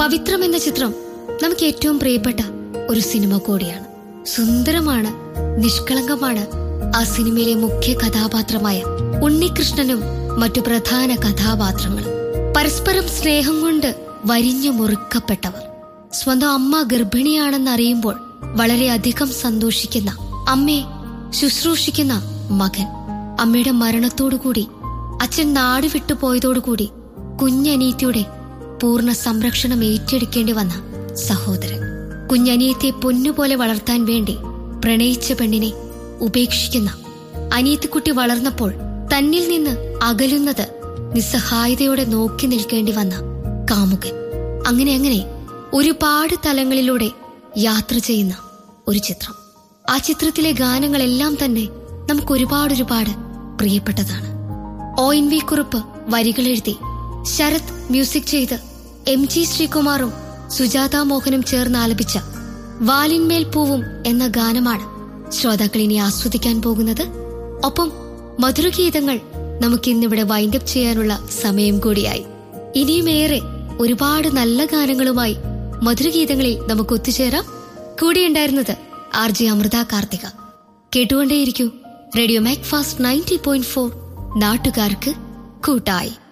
പവിത്രം എന്ന ചിത്രം നമുക്ക് ഏറ്റവും പ്രിയപ്പെട്ട ഒരു സിനിമ കൂടിയാണ് സുന്ദരമാണ് നിഷ്കളങ്കമാണ് ആ സിനിമയിലെ മുഖ്യ കഥാപാത്രമായ ഉണ്ണികൃഷ്ണനും മറ്റു പ്രധാന കഥാപാത്രങ്ങളും പരസ്പരം സ്നേഹം കൊണ്ട് വരിഞ്ഞു മുറുക്കപ്പെട്ടവർ സ്വന്തം അമ്മ ഗർഭിണിയാണെന്ന് അറിയുമ്പോൾ വളരെയധികം സന്തോഷിക്കുന്ന അമ്മയെ ശുശ്രൂഷിക്കുന്ന മകൻ അമ്മയുടെ മരണത്തോടുകൂടി അച്ഛൻ നാട് വിട്ടുപോയതോടുകൂടി കുഞ്ഞനീത്തിയുടെ പൂർണ്ണ സംരക്ഷണം ഏറ്റെടുക്കേണ്ടി വന്ന സഹോദരൻ കുഞ്ഞനിയത്തെ പൊന്നുപോലെ വളർത്താൻ വേണ്ടി പ്രണയിച്ച പെണ്ണിനെ ഉപേക്ഷിക്കുന്ന അനിയത്തിക്കുട്ടി വളർന്നപ്പോൾ തന്നിൽ നിന്ന് അകലുന്നത് നിസ്സഹായതയോടെ നോക്കി നിൽക്കേണ്ടി വന്ന കാമുകൻ അങ്ങനെ അങ്ങനെ ഒരുപാട് തലങ്ങളിലൂടെ യാത്ര ചെയ്യുന്ന ഒരു ചിത്രം ആ ചിത്രത്തിലെ ഗാനങ്ങളെല്ലാം തന്നെ നമുക്ക് ഒരുപാട് ഒരുപാട് പ്രിയപ്പെട്ടതാണ് ഒ എൻ വി കുറുപ്പ് വരികളെഴുതി ശരത് മ്യൂസിക് ചെയ്ത് എം ജി ശ്രീകുമാറും സുജാത മോഹനും ചേർന്ന് ആലപിച്ച വാലിന്മേൽ പൂവും എന്ന ഗാനമാണ് ശ്രോതാക്കൾ ഇനി ആസ്വദിക്കാൻ പോകുന്നത് ഒപ്പം മധുരഗീതങ്ങൾ നമുക്കിന്നിവിടെ വൈൻഡപ്പ് ചെയ്യാനുള്ള സമയം കൂടിയായി ഇനിയും ഏറെ ഒരുപാട് നല്ല ഗാനങ്ങളുമായി മധുരഗീതങ്ങളിൽ നമുക്ക് ഒത്തുചേരാം കൂടെയുണ്ടായിരുന്നത് ആർ ജെ അമൃത കാർത്തിക കേട്ടുകൊണ്ടേയിരിക്കൂ radio Mac fast ninety point four നാട്ടുകാർക്ക് കൂട്ടായി